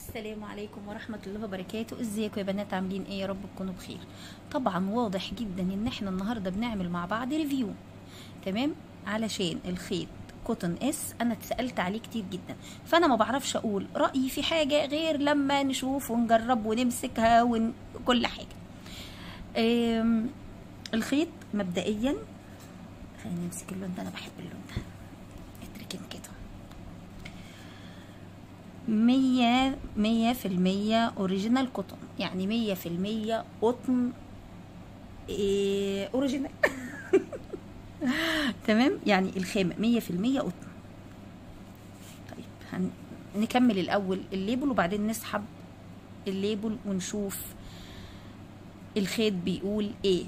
السلام عليكم ورحمة الله وبركاته ازيكم يا بنات عاملين ايه يا رب تكونوا بخير طبعا واضح جدا ان احنا النهاردة بنعمل مع بعض ريفيو تمام علشان الخيط كوتن اس انا اتسالت عليه كتير جدا فانا ما بعرفش اقول رايي في حاجه غير لما نشوف ونجرب ونمسكها وكل حاجه آم، الخيط مبدئيا خلينا نمسك اللون ده انا بحب اللون ده اتركن كده مية مية في المية اوريجينال كوتون يعني مية في المية قطن إيه اوريجينال تمام يعني الخامة مية في المية قطن طيب هن... نكمل الأول الليبل وبعدين نسحب الليبل ونشوف الخيط بيقول ايه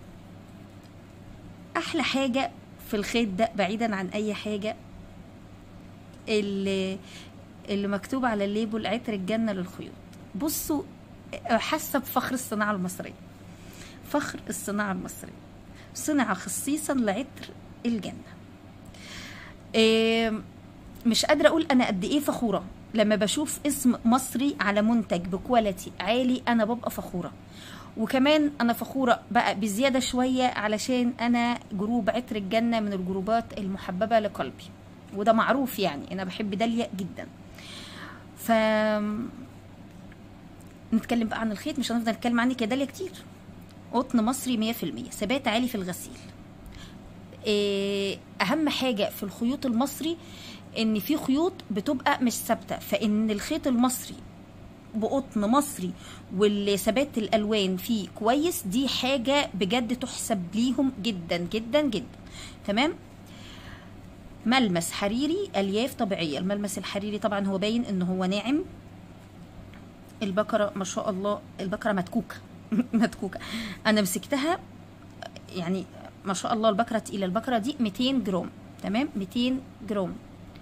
أحلى حاجة في الخيط ده بعيدا عن أي حاجة اللي, اللي مكتوب على الليبل عطر الجنة للخيوط بصوا حاسة بفخر الصناعة المصرية فخر الصناعة المصرية صنع خصيصا لعطر الجنة إيه مش قادرة أقول أنا قد إيه فخورة لما بشوف اسم مصري على منتج بكواليتي عالي أنا ببقى فخورة وكمان أنا فخورة بقى بزيادة شوية علشان أنا جروب عطر الجنة من الجروبات المحببة لقلبي وده معروف يعني أنا بحب داليا جدا ف نتكلم بقى عن الخيط مش هنفضل نتكلم عنك يا داليا كتير قطن مصري 100% ثبات عالي في الغسيل إيه اهم حاجه في الخيوط المصري ان في خيوط بتبقى مش ثابته فان الخيط المصري بقطن مصري والثبات الالوان فيه كويس دي حاجه بجد تحسب ليهم جدا جدا جدا تمام ملمس حريري الياف طبيعيه الملمس الحريري طبعا هو باين ان هو ناعم البكره ما شاء الله البكره متكوكه متكوكه انا مسكتها يعني ما شاء الله البكره تقيله البكره دي 200 جرام تمام 200 جرام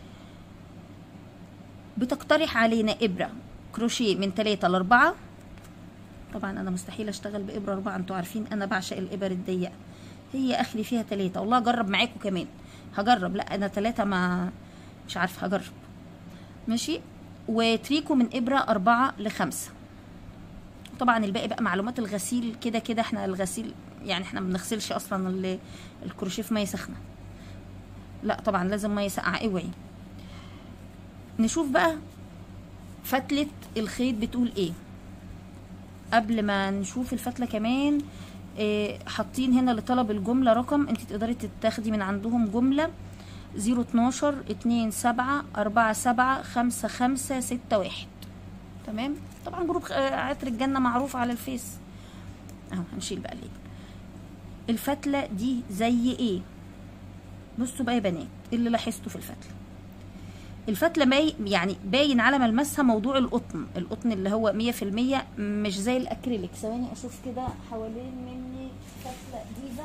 بتقترح علينا ابره كروشيه من 3 ل 4 طبعا انا مستحيل اشتغل بابره 4 انتوا عارفين انا بعشق الابر الضيقه هي اخري فيها 3 والله اجرب معاكم كمان هجرب لا انا 3 ما مش عارفه هجرب ماشي وتريكو من ابره 4 ل 5 طبعا الباقي بقى معلومات الغسيل كده كده احنا الغسيل يعني احنا ما بنغسلش اصلا الكروشيه في ميه سخنه لا طبعا لازم ميه ساقعه اوعي نشوف بقى فتله الخيط بتقول ايه قبل ما نشوف الفتله كمان اه حاطين هنا لطلب الجمله رقم انت تقدري تاخدي من عندهم جمله زيرو اتناشر اتنين سبعة أربعة سبعة خمسة خمسة ستة واحد تمام طبعا جروب عطر الجنة معروف على الفيس اهو هنشيل بقى الليبل الفتلة دي زي ايه بصوا بقى يا بنات اللي لاحظته في الفتلة الفتلة باي يعني باين على ملمسها موضوع القطن القطن اللي هو مية في المية مش زي الأكريليك ثواني أشوف كده حوالين مني فتلة ديفا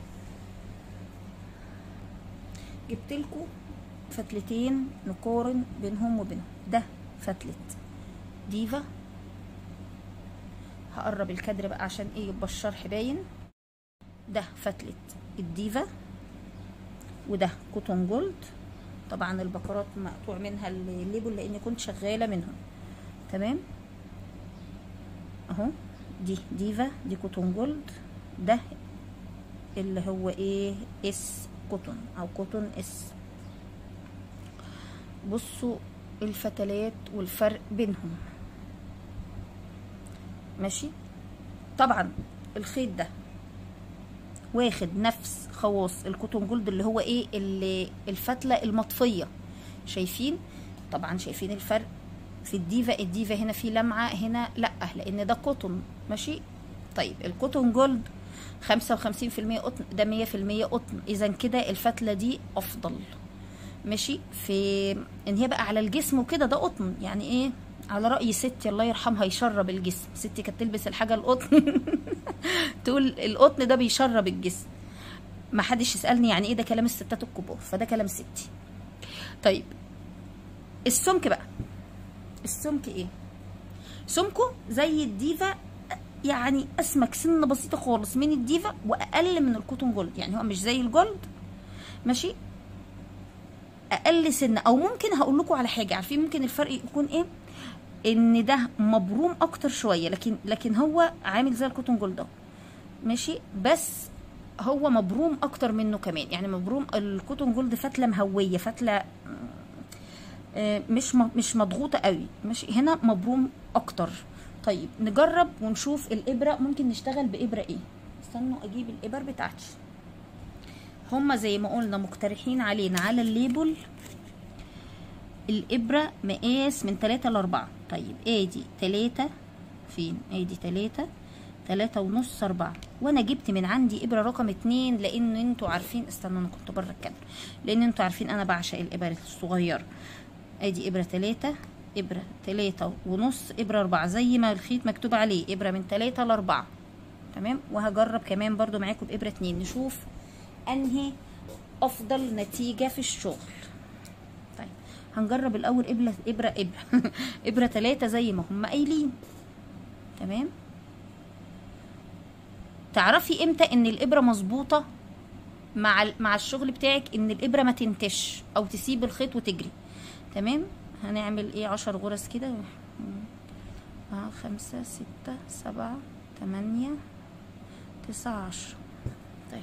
جبت لكم فتلتين نقارن بينهم وبينهم ده فتله ديفا هقرب الكادر بقى عشان ايه يبقى الشرح باين ده فتلة الديفا وده كوتون جولد طبعا البكرات مقطوع منها الليبل لاني كنت شغاله منهم تمام اهو دي ديفا دي كوتون جولد ده اللي هو ايه اس كوتون او كوتون اس بصوا الفتلات والفرق بينهم ماشي طبعا الخيط ده واخد نفس خواص الكوتون جولد اللي هو ايه اللي الفتله المطفيه شايفين طبعا شايفين الفرق في الديفا الديفا هنا في لمعه هنا لا لان ده كوتون ماشي طيب الكوتون جولد خمسة وخمسين في المية قطن ده مية في المية قطن اذا كده الفتله دي افضل ماشي في ان هي بقى على الجسم وكده ده قطن يعني ايه على راي ستي الله يرحمها يشرب الجسم ستي كانت تلبس الحاجه القطن تقول القطن ده بيشرب الجسم ما حدش يسالني يعني ايه ده كلام الستات الكبار فده كلام ستي طيب السمك بقى السمك ايه سمكه زي الديفا يعني اسمك سنه بسيطه خالص من الديفا واقل من الكوتون جولد يعني هو مش زي الجولد ماشي اقل سنه او ممكن هقول لكم على حاجه عارفين ممكن الفرق يكون ايه ان ده مبروم اكتر شويه لكن لكن هو عامل زي الكوتون جولد اهو ماشي بس هو مبروم اكتر منه كمان يعني مبروم الكوتون جولد فتله مهويه فتله آه، مش م- مش مضغوطه قوي ماشي هنا مبروم اكتر طيب نجرب ونشوف الابره ممكن نشتغل بابره ايه استنوا اجيب الابر بتاعتي هما زي ما قلنا مقترحين علينا على الليبل الابره مقاس من 3 ل 4 طيب ادي 3 فين ادي 3 3 ونص 4 وانا جبت من عندي ابره رقم 2 لان انتوا عارفين استنوا انا كنت بره الكاميرا لان انتوا عارفين انا بعشق الابر الصغيره ادي ابره 3 ابره 3 ونص ابره 4 زي ما الخيط مكتوب عليه ابره من 3 ل 4 تمام وهجرب كمان برضو معاكم بابره 2 نشوف انهي افضل نتيجه في الشغل طيب هنجرب الاول ابره ابره ابره ابره 3 زي ما هم قايلين تمام تعرفي امتى ان الابره مظبوطه مع ال- مع الشغل بتاعك ان الابره ما تنتش او تسيب الخيط وتجري تمام هنعمل ايه عشر غرز كده اه خمسة ستة سبعة تمانية تسعة عشرة طيب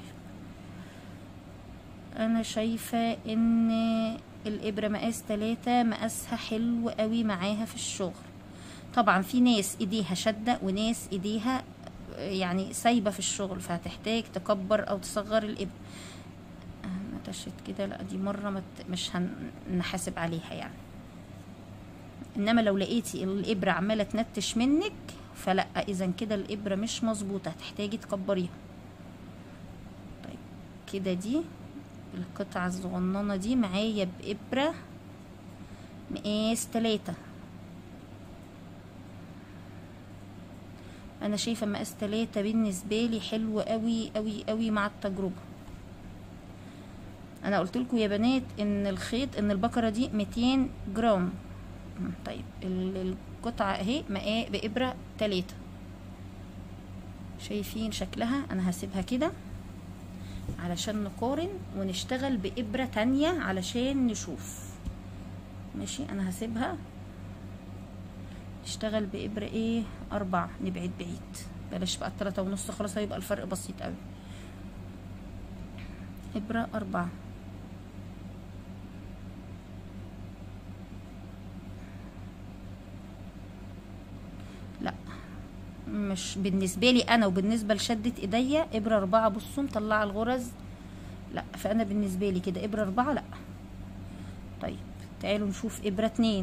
انا شايفة ان الابرة مقاس تلاتة مقاسها حلو قوي معاها في الشغل طبعا في ناس ايديها شدة وناس ايديها يعني سايبة في الشغل فهتحتاج تكبر او تصغر الابرة آه، نتشت كده لا دي مرة مت مش هنحاسب عليها يعني انما لو لقيتي الابرة عمالة تنتش منك فلا اذا كده الابرة مش مظبوطة هتحتاجي تكبريها طيب كده دي القطعة الصغننة دي معايا بإبرة مقاس تلاتة انا شايفة مقاس تلاتة بالنسبة لي حلو قوي قوي قوي مع التجربة انا قلت لكم يا بنات ان الخيط ان البكرة دي 200 جرام مم، طيب ال- القطعة اهي مقا بإبرة تلاتة شايفين شكلها انا هسيبها كده علشان نقارن ونشتغل بإبرة تانية علشان نشوف ماشي انا هسيبها نشتغل بإبرة ايه أربعة نبعد بعيد بلاش بقى التلاتة ونص خلاص هيبقى الفرق بسيط قوي إبرة أربعة لا مش بالنسبة لي أنا وبالنسبة لشدة إيديا إبرة أربعة بصوا مطلعة الغرز لا فأنا بالنسبة لي كده إبرة أربعة لا طيب تعالوا نشوف إبرة اتنين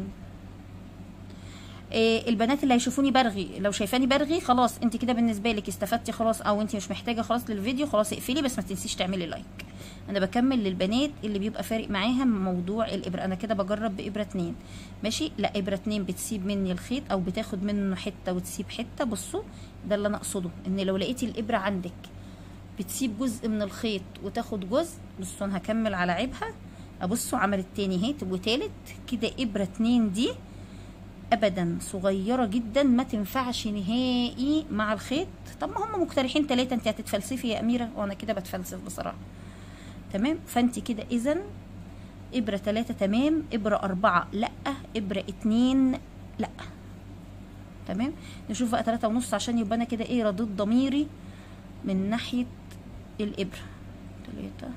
إيه البنات اللي هيشوفوني برغي لو شايفاني برغي خلاص انت كده بالنسبه لك استفدتي خلاص او انت مش محتاجه خلاص للفيديو خلاص اقفلي بس ما تنسيش تعملي لايك انا بكمل للبنات اللي بيبقى فارق معاها موضوع الابره انا كده بجرب بابره اتنين ماشي لا ابره اتنين بتسيب مني الخيط او بتاخد منه حته وتسيب حته بصوا ده اللي انا اقصده ان لو لقيتي الابره عندك بتسيب جزء من الخيط وتاخد جزء بصوا انا هكمل على عيبها ابصوا عملت تاني اهي وتالت كده ابره اتنين دي ابدا صغيره جدا ما تنفعش نهائي مع الخيط طب ما هم مقترحين ثلاثه انت هتتفلسفي يا اميره وانا كده بتفلسف بصراحه تمام فانت كده اذا ابره ثلاثة تمام ابره أربعة لا ابره اتنين لا تمام نشوف بقى ثلاثة ونص عشان يبقى انا كده ايه رديت ضميري من ناحيه الابره ثلاثة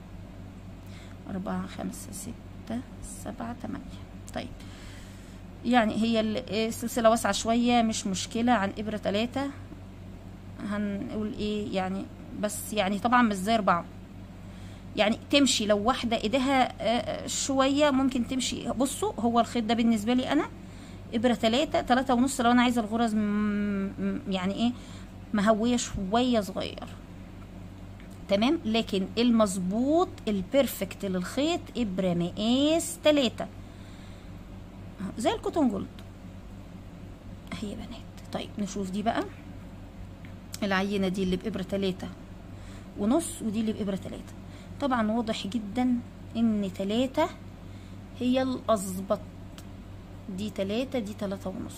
أربعة خمسة ستة سبعة تمانية طيب يعني هي ال- السلسلة واسعة شوية مش مشكلة عن إبرة تلاتة هنقول ايه يعني بس يعني طبعا مش زي أربعة يعني تمشي لو واحدة ايديها آه، شوية ممكن تمشي بصوا هو الخيط ده بالنسبة لي أنا إبرة تلاتة تلاتة ونص لو أنا عايزة الغرز م- م- يعني ايه مهوية شوية صغير تمام لكن المظبوط البيرفكت للخيط إبرة مقاس تلاتة زي الكوتون جولد اهي يا بنات طيب نشوف دي بقى العينة دي اللي بإبرة تلاتة ونص ودي اللي بإبرة تلاتة طبعا واضح جدا ان تلاتة هي الأظبط دي تلاتة دي تلاتة ونص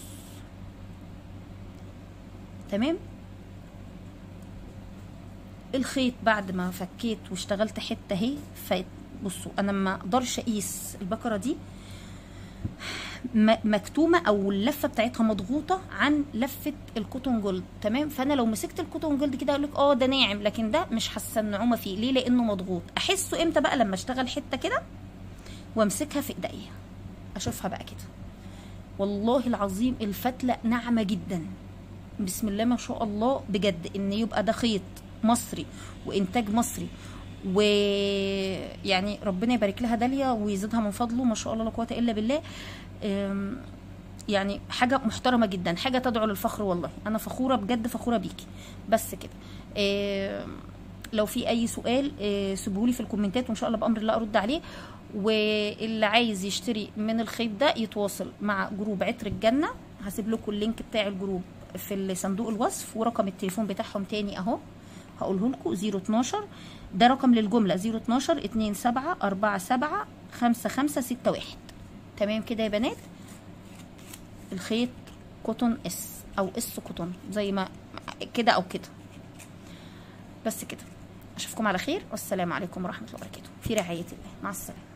تمام الخيط بعد ما فكيت واشتغلت حته اهي بصوا انا ما اقدرش اقيس البكره دي م- مكتومه او اللفه بتاعتها مضغوطه عن لفه الكوتون جولد تمام فانا لو مسكت الكوتون جولد كده اقول لك اه ده ناعم لكن ده مش حاسه النعومه فيه ليه لانه مضغوط احسه امتى بقى لما اشتغل حته كده وامسكها في ايديا اشوفها بقى كده والله العظيم الفتله ناعمه جدا بسم الله ما شاء الله بجد ان يبقى ده خيط مصري وانتاج مصري ويعني ربنا يبارك لها داليا ويزيدها من فضله ما شاء الله لا قوه الا بالله أم، يعني حاجه محترمه جدا حاجه تدعو للفخر والله انا فخوره بجد فخوره بيكي بس كده أم، لو في اي سؤال سيبهولي في الكومنتات وان شاء الله بامر الله ارد عليه واللي عايز يشتري من الخيط ده يتواصل مع جروب عطر الجنه هسيب لكم اللينك بتاع الجروب في صندوق الوصف ورقم التليفون بتاعهم تاني اهو هقوله لكم 012 ده رقم للجمله 012 27 47 55 61 تمام كده يا بنات الخيط كوتون اس او اس كوتون زي ما كده او كده بس كده اشوفكم على خير والسلام عليكم ورحمه الله وبركاته في رعايه الله مع السلامه